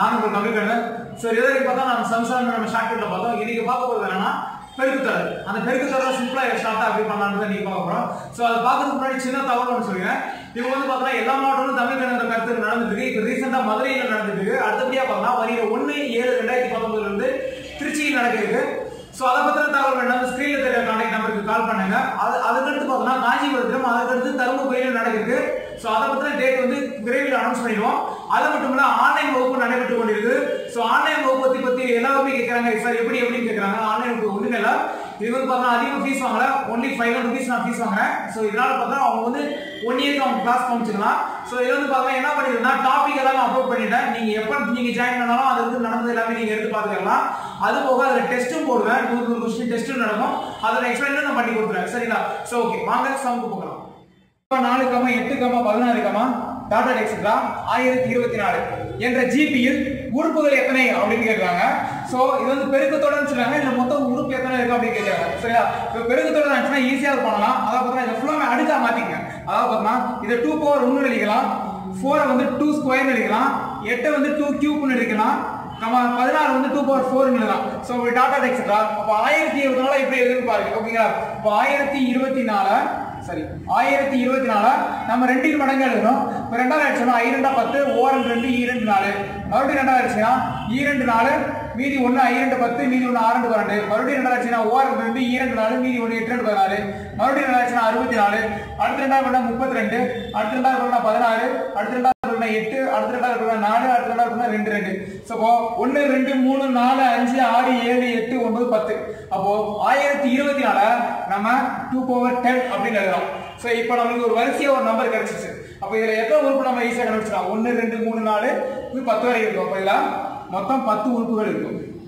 நான் உங்களுக்கு computer so இதுவரைக்கும் பார்த்தா நம்ம சம்சாரம் நம்ம ஷார்ட்கட்ல பார்த்தோம் இன்னைக்கு பார்க்க போகிறது என்னன்னா பெருக்குத்தொடர் அந்த பெருக்குத்தொடர் சிம்பிளா ஷார்ட்டா எப்படி பண்ணலாம்னு நீங்க பார்க்க போறோம் ஸோ அதை பார்க்கறதுக்கு முன்னாடி சின்ன தகவல் ஒன்று சொல்லுங்க இப்போ வந்து பார்த்தா எல்லா மாவட்டமும் தமிழ் கணக்கு கருத்து நடந்துட்டு இருக்கு இப்போ ரீசெண்டா மதுரையில் நடந்துட்டு இருக்கு அடுத்தபடியா பார்த்தா வருகிற ஒன்று ஏழு ரெண்டாயிரத்தி பத்தொன்பதுல இருந்து திருச்சியில் நடக்கிறது ஸோ அதை பத்தின தகவல் வேணும் ஸ்கிரீன்ல தெரிய கான்டாக்ட் நம்பருக்கு கால் பண்ணுங்க அது அதுக்கடுத்து பார்த்தோம்னா காஞ்சிபுரத்திலும் அதுக்கடுத்து தருமபுரியிலும் நடக்குது ஸோ அதை பத்தின டேட் வந்து விரைவில் அனௌன்ஸ் பண்ணிடுவோம் அது மட்டும் இல்ல ஆன்லைன் வகுப்பு நடைபெற்று கொண்டிருக்கு ஸோ ஆன்லைன் வகுப்பு பத்தி பத்தி எல்லாருமே கேட்கறாங்க சார் எப்படி எப்படின்னு கேட்கறாங்க ஆன்லைன் வகுப்பு ஒண்ணுமே இல்ல இது வந்து பார்த்தா அதிகமாக ஃபீஸ் வாங்கல ஒன்லி ஃபைவ் ஹண்ட்ரட் ருபீஸ் நான் ஃபீஸ் வாங்குறேன் ஸோ இதனால பார்த்தா அவங்க வந்து ஒன் இயர்க்கு அவங்க கிளாஸ் காமிச்சுக்கலாம் ஸோ இது வந்து பார்த்தா என்ன பண்ணிருக்கேன்னா டாபிக் எல்லாமே அப்லோட் பண்ணிட்டேன் நீங்க எப்போ நீங்க ஜாயின் பண்ணாலும் அது வந்து நடந்தது எல்லாமே நீங்க எடுத்து பார்த்துக்கலாம் அது போக அதில் டெஸ்ட்டும் போடுவேன் நூறு நூறு கொஸ்டின் டெஸ்ட்டும் நடக்கும் அதில் எக்ஸ்பிளைன் நான் பண்ணி கொடுத்துருவேன் சரிங்களா ஸோ ஓகே வாங்க சவுண்ட் போகலாம் இப்போ நாலு கமா எட்டு கமா பதினாறு கமா டாடா டெக்ஸ்ட்ரா ஆயிரத்தி இருபத்தி நாலு என்ற ஜிபியில் உறுப்புகள் எத்தனை அப்படின்னு கேட்குறாங்க ஸோ இது வந்து பெருக்கத்தோடன்னு சொல்றாங்க இதுல மொத்தம் உறுப்பு எத்தனை இருக்கு அப்படின்னு கேட்குறாங்க சரியா இப்போ பெருக்கத்தோட இருந்துச்சுன்னா ஈஸியாக இது பண்ணலாம் அதாவது பார்த்தா இதை ஃபுல்லாக அடுக்கா மாத்திக்கங்க அதாவது பார்த்தா இதை டூ பவர் ஒன்று எழுதிக்கலாம் ஃபோரை வந்து டூ ஸ்கொயர் எழுதிக்கலாம் எட்டை வந்து டூ கியூப்னு எழுதிக்கலாம் நம்ம பதினாறு வந்து டூ பவர் ஃபோர் எழுதலாம் ஸோ டாடா டெக்ஸ்ட்ரா அப்போ ஆயிரத்தி இருபத்தி நாலு எப்படி எழுதுன்னு பாருங்க ஓகேங்களா இப்போ ஆயிரத்தி இருபத்தி நாலு சரி ஆயிரத்தி இருபத்தி நாலு நம்ம ரெண்டின் மடங்கு எழுதணும் இப்போ ரெண்டாவது ஆயிடுச்சுன்னா ஐ ரெண்டா பத்து ஓ ரெண்டு ரெண்டு ஈ ரெண்டு நாலு மறுபடியும் ரெண்டாவது ஆயிடுச்சுன்னா ஈ ரெண்டு நாலு மீதி ஒன்று ஐ ரெண்டு பத்து மீதி ஒன்று ஆறு ரெண்டு பன்னெண்டு மறுபடியும் ரெண்டாவது ஆச்சுன்னா ஓ ரெண்டு ரெண்டு ஈ ரெண்டு நாலு மீதி ஒன்று எட்டு ரெண்டு பதினாலு மறுபடியும் ரெண்டாவது ஆச்சுன்னா அறுபத்தி நாலு அடுத்த ரெண்டாவது பண்ணா முப்பத்தி ரெண்டு அடுத்த ரெண்டாவது பண்ணா பதினாறு அடுத்த ரெண்டாவது பண்ணா எட்டு அடுத்த ரெண்டாவது பண்ணா நாலு அடுத்த ரெண்டாவது பண்ணா ரெண்டு ரெண்டு ஸோ அப்போ ஒன்று ரெண்டு மூணு நாலு அஞ்சு ஆறு ஏழு எட்டு ஒன்பது பத்து அப்போ ஆயிரத்தி இருபத்தி நாலு நம்ம டூ பவர் டென் அப்படின்னு எழுதலாம் ஸோ இப்போ நம்மளுக்கு ஒரு வரிசையா ஒரு நம்பர் கிடைச்சிச்சு அப்போ இதுல எத்தனை உறுப்பு நம்ம ஈஸியாக கண்டுபிடிச்சலாம் ஒன்று ரெண்டு மூணு நாலு இது பத்து வரை இருக்கும் அப்போ இதுல மொத்தம் பத்து உறுப்புகள் இருக்கும்